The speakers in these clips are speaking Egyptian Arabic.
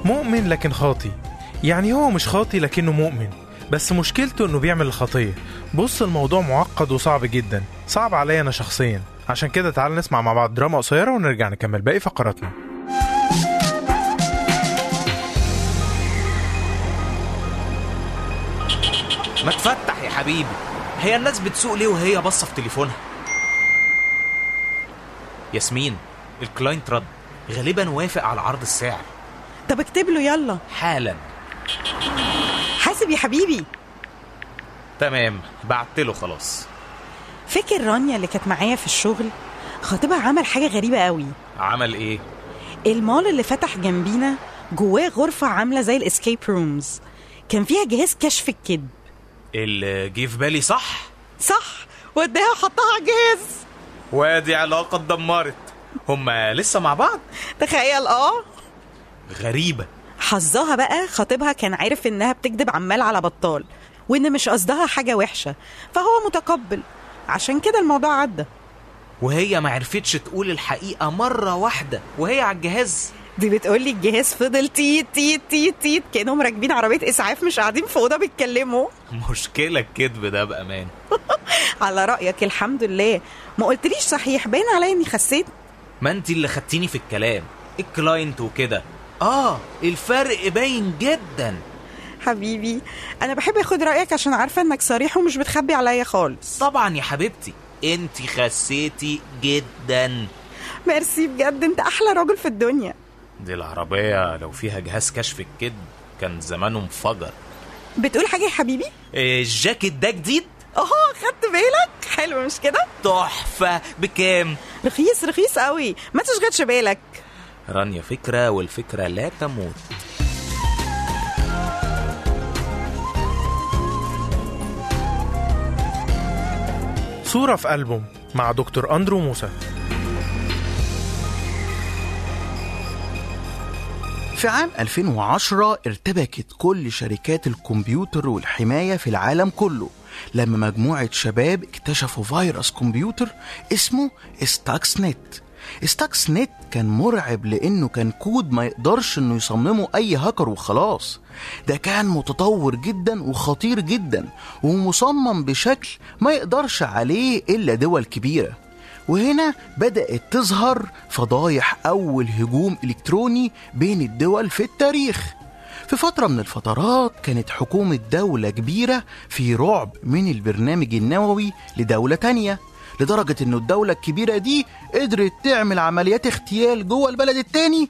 مؤمن لكن خاطي يعني هو مش خاطي لكنه مؤمن بس مشكلته انه بيعمل الخطية بص الموضوع معقد وصعب جدا صعب عليا انا شخصيا عشان كده تعال نسمع مع بعض دراما قصيرة ونرجع نكمل باقي فقراتنا ما تفتح يا حبيبي هي الناس بتسوق ليه وهي باصه في تليفونها ياسمين الكلاينت رد غالبا وافق على عرض السعر طب اكتب له يلا حالا حاسب يا حبيبي تمام بعت له خلاص فاكر رانيا اللي كانت معايا في الشغل خطيبها عمل حاجة غريبة قوي عمل ايه المول اللي فتح جنبينا جواه غرفة عاملة زي الاسكيب رومز كان فيها جهاز كشف الكذب اللي جه في بالي صح صح وداها وحطها على الجهاز وادي علاقه اتدمرت هما لسه مع بعض تخيل اه غريبه حظها بقى خطيبها كان عارف انها بتكذب عمال على بطال وان مش قصدها حاجة وحشة فهو متقبل عشان كده الموضوع عدى وهي ما عرفتش تقول الحقيقه مره واحده وهي على الجهاز دي بتقولي الجهاز فضل تيت تيت تيت تيت كانهم راكبين عربية اسعاف مش قاعدين في اوضه بيتكلموا مشكله الكذب ده بامان على رأيك الحمد لله ما قلتليش صحيح باين عليا اني خسيت ما انت اللي خدتيني في الكلام الكلاينت وكده اه الفرق باين جدا حبيبي انا بحب اخد رأيك عشان عارفة انك صريح ومش بتخبي عليا خالص طبعا يا حبيبتي انت خسيتي جدا ميرسي بجد انت احلى راجل في الدنيا دي العربية لو فيها جهاز كشف الكذب كان زمانه انفجر بتقول حاجة يا حبيبي إيه، الجاكيت ده جديد اه خدت بالك حلو مش كده تحفة بكام رخيص رخيص قوي ما تشغلش بالك رانيا فكرة والفكرة لا تموت صورة في ألبوم مع دكتور أندرو موسى في عام 2010 ارتبكت كل شركات الكمبيوتر والحماية في العالم كله لما مجموعة شباب اكتشفوا فيروس كمبيوتر اسمه ستاكس نت ستاكس نت كان مرعب لانه كان كود ما يقدرش انه يصممه اي هاكر وخلاص ده كان متطور جدا وخطير جدا ومصمم بشكل ما يقدرش عليه الا دول كبيره وهنا بدأت تظهر فضايح أول هجوم إلكتروني بين الدول في التاريخ في فترة من الفترات كانت حكومة دولة كبيرة في رعب من البرنامج النووي لدولة تانية لدرجة إنه الدولة الكبيرة دي قدرت تعمل عمليات اغتيال جوه البلد التاني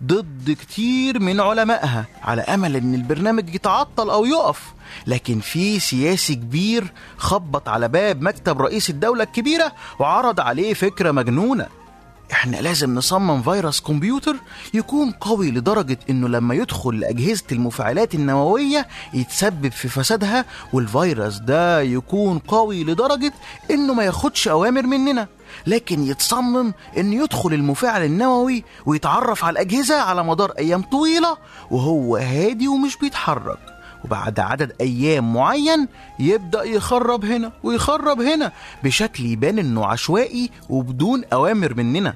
ضد كتير من علمائها على أمل إن البرنامج يتعطل أو يقف لكن في سياسي كبير خبط على باب مكتب رئيس الدولة الكبيرة وعرض عليه فكرة مجنونة احنا لازم نصمم فيروس كمبيوتر يكون قوي لدرجة انه لما يدخل لأجهزة المفاعلات النووية يتسبب في فسادها والفيروس ده يكون قوي لدرجة انه ما ياخدش اوامر مننا لكن يتصمم انه يدخل المفاعل النووي ويتعرف على الأجهزة على مدار أيام طويلة وهو هادي ومش بيتحرك وبعد عدد أيام معين يبدأ يخرب هنا ويخرب هنا بشكل يبان إنه عشوائي وبدون أوامر مننا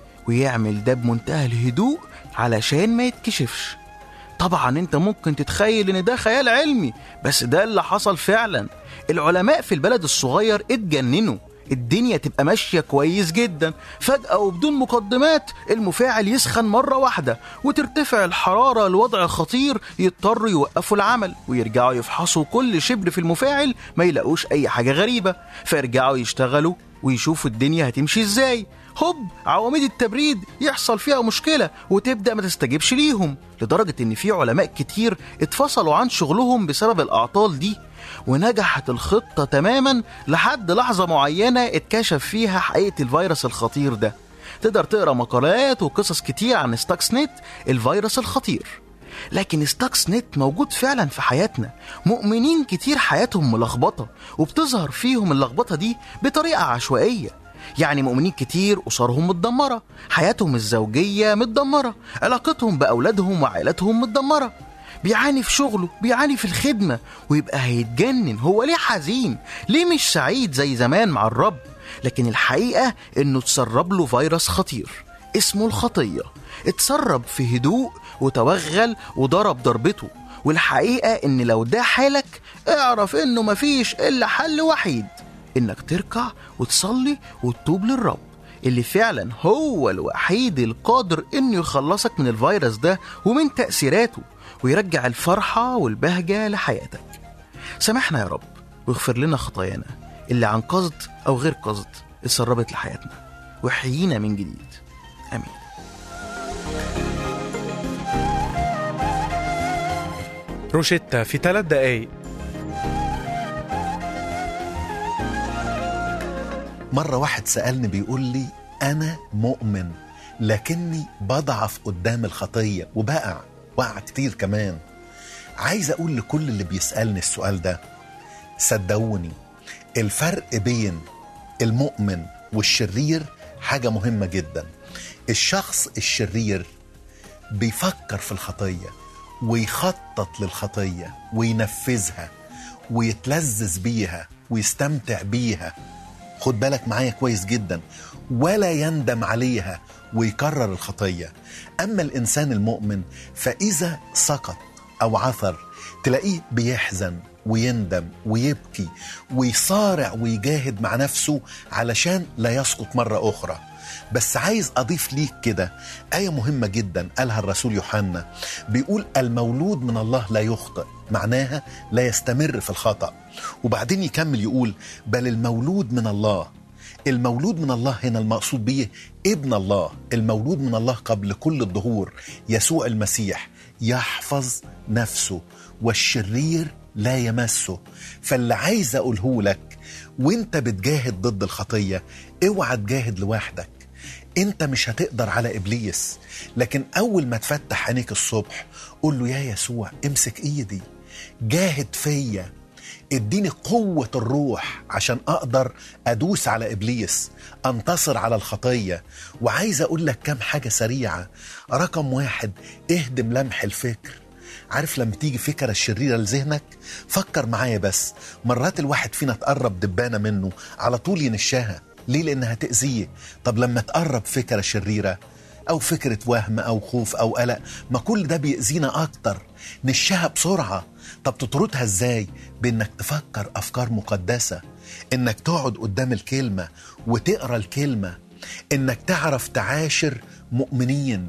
ويعمل ده بمنتهى الهدوء علشان ما يتكشفش طبعا انت ممكن تتخيل ان ده خيال علمي بس ده اللي حصل فعلا العلماء في البلد الصغير اتجننوا الدنيا تبقى ماشية كويس جدا فجأة وبدون مقدمات المفاعل يسخن مرة واحدة وترتفع الحرارة لوضع خطير يضطروا يوقفوا العمل ويرجعوا يفحصوا كل شبر في المفاعل ما يلاقوش أي حاجة غريبة فيرجعوا يشتغلوا ويشوفوا الدنيا هتمشي ازاي هوب عواميد التبريد يحصل فيها مشكلة وتبدأ ما تستجيبش ليهم لدرجة إن في علماء كتير اتفصلوا عن شغلهم بسبب الأعطال دي ونجحت الخطة تماما لحد لحظة معينة اتكشف فيها حقيقة الفيروس الخطير ده تقدر تقرا مقالات وقصص كتير عن ستاكس نت الفيروس الخطير لكن ستاكس نت موجود فعلا في حياتنا مؤمنين كتير حياتهم ملخبطة وبتظهر فيهم اللخبطة دي بطريقة عشوائية يعني مؤمنين كتير أسرهم متدمرة حياتهم الزوجية متدمرة علاقتهم بأولادهم وعائلتهم متدمرة بيعاني في شغله بيعاني في الخدمة ويبقى هيتجنن هو ليه حزين ليه مش سعيد زي زمان مع الرب لكن الحقيقة انه تسرب له فيروس خطير اسمه الخطية اتسرب في هدوء وتوغل وضرب ضربته والحقيقة ان لو ده حالك اعرف انه مفيش الا حل وحيد انك تركع وتصلي وتتوب للرب اللي فعلا هو الوحيد القادر انه يخلصك من الفيروس ده ومن تأثيراته ويرجع الفرحة والبهجة لحياتك سامحنا يا رب واغفر لنا خطايانا اللي عن قصد أو غير قصد اتسربت لحياتنا وحيينا من جديد آمين روشيتا في ثلاث دقايق مرة واحد سألني بيقول لي أنا مؤمن لكني بضعف قدام الخطية وبقع وقع كتير كمان عايز أقول لكل اللي بيسألني السؤال ده صدقوني الفرق بين المؤمن والشرير حاجة مهمة جدا الشخص الشرير بيفكر في الخطية ويخطط للخطية وينفذها ويتلذذ بيها ويستمتع بيها خد بالك معايا كويس جدا ولا يندم عليها ويكرر الخطية أما الإنسان المؤمن فإذا سقط أو عثر تلاقيه بيحزن ويندم ويبكي ويصارع ويجاهد مع نفسه علشان لا يسقط مرة أخرى بس عايز أضيف ليك كده آية مهمة جدا قالها الرسول يوحنا بيقول المولود من الله لا يخطئ معناها لا يستمر في الخطأ وبعدين يكمل يقول بل المولود من الله المولود من الله هنا المقصود به ابن الله المولود من الله قبل كل الظهور يسوع المسيح يحفظ نفسه والشرير لا يمسه فاللي عايز اقوله لك وانت بتجاهد ضد الخطيه اوعى تجاهد لوحدك انت مش هتقدر على ابليس لكن اول ما تفتح عينيك الصبح قول له يا يسوع امسك ايدي جاهد فيا اديني قوة الروح عشان اقدر ادوس على ابليس انتصر على الخطية وعايز اقول لك كام حاجة سريعة رقم واحد اهدم لمح الفكر عارف لما تيجي فكرة شريرة لذهنك فكر معايا بس مرات الواحد فينا تقرب دبانة منه على طول ينشاها ليه لانها تأذيه طب لما تقرب فكرة شريرة او فكرة وهم او خوف او قلق ما كل ده بيأذينا اكتر نشها بسرعة طب تطردها ازاي بانك تفكر افكار مقدسة انك تقعد قدام الكلمة وتقرا الكلمة انك تعرف تعاشر مؤمنين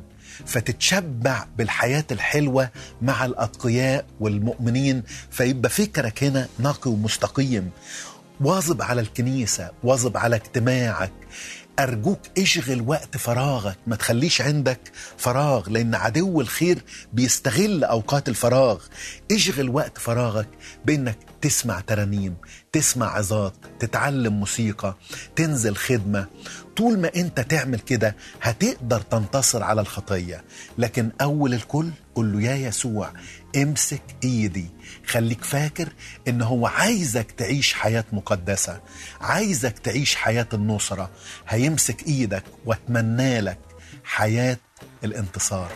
فتتشبع بالحياة الحلوة مع الأتقياء والمؤمنين فيبقى فكرك هنا نقي ومستقيم واظب على الكنيسة واظب على اجتماعك أرجوك اشغل وقت فراغك ما تخليش عندك فراغ لأن عدو الخير بيستغل أوقات الفراغ اشغل وقت فراغك بأنك تسمع ترانيم تسمع عظات تتعلم موسيقى تنزل خدمة طول ما انت تعمل كده هتقدر تنتصر على الخطية لكن أول الكل قل له يا يسوع امسك ايدي خليك فاكر ان هو عايزك تعيش حياة مقدسة عايزك تعيش حياة النصرة هيمسك ايدك واتمنى لك حياة الانتصار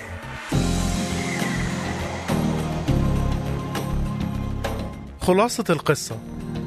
خلاصة القصة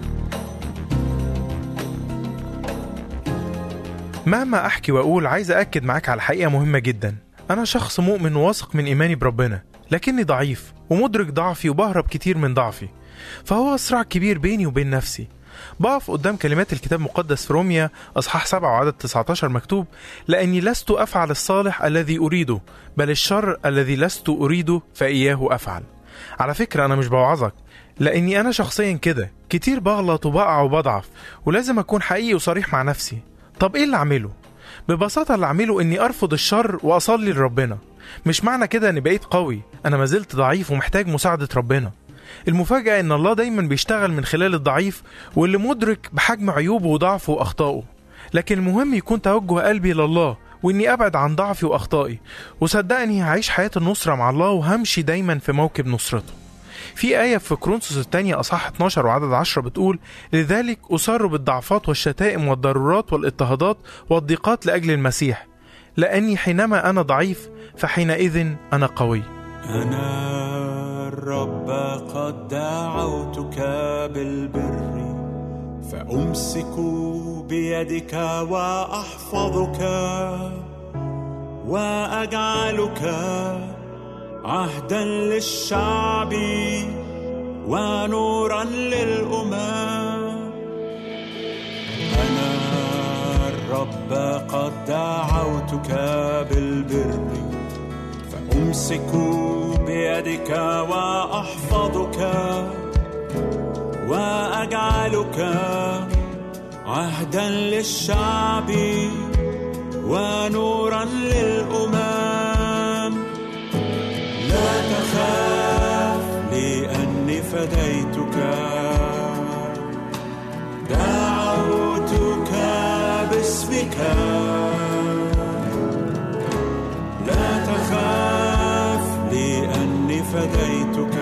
مهما أحكي وأقول عايز أأكد معاك على حقيقة مهمة جدا أنا شخص مؤمن واثق من إيماني بربنا لكني ضعيف ومدرك ضعفي وبهرب كتير من ضعفي فهو صراع كبير بيني وبين نفسي بقف قدام كلمات الكتاب المقدس في روميا أصحاح 7 وعدد 19 مكتوب لأني لست أفعل الصالح الذي أريده بل الشر الذي لست أريده فإياه أفعل على فكرة أنا مش بوعظك لأني أنا شخصيا كده كتير بغلط وبقع وبضعف ولازم أكون حقيقي وصريح مع نفسي طب إيه اللي أعمله؟ ببساطة اللي أعمله إني أرفض الشر وأصلي لربنا مش معنى كده إني بقيت قوي أنا ما زلت ضعيف ومحتاج مساعدة ربنا المفاجأة إن الله دايما بيشتغل من خلال الضعيف واللي مدرك بحجم عيوبه وضعفه وأخطائه لكن المهم يكون توجه قلبي لله وإني أبعد عن ضعفي وأخطائي وصدقني هعيش حياة النصرة مع الله وهمشي دايما في موكب نصرته في آية في كورنثوس الثانية أصحاح 12 وعدد 10 بتقول لذلك أصر بالضعفات والشتائم والضرورات والاضطهادات والضيقات لأجل المسيح لأني حينما أنا ضعيف فحينئذ أنا قوي أنا الرب قد دعوتك بالبر فأمسك بيدك وأحفظك وأجعلك عهدا للشعب ونورا للأمم أنا الرب قد دعوتك بالبر فأمسك بيدك وأحفظك وأجعلك عهدا للشعب ونورا للأمم لا تخاف لأني فديتك دعوتك باسمك لا تخاف لأني فديتك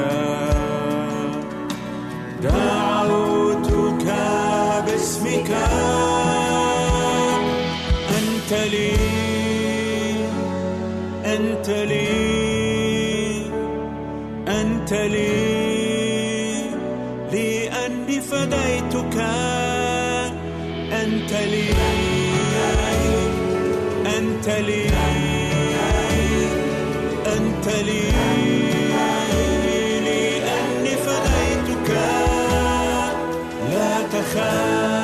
دعوتك باسمك أنت لي أنت لي أنت لي لأني فديتك أنت لي أنت لي أنت لي لأني فديتك لا تخاف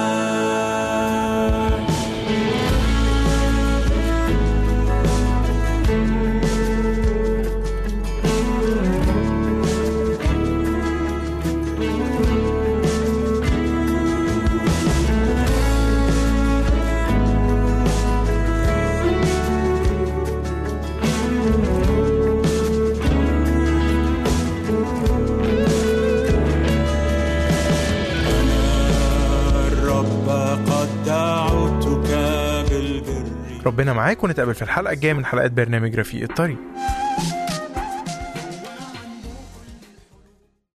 الرب قد دعوتك بالبر ربنا معاك ونتقابل في الحلقة الجاية من حلقات برنامج رفيق الطريق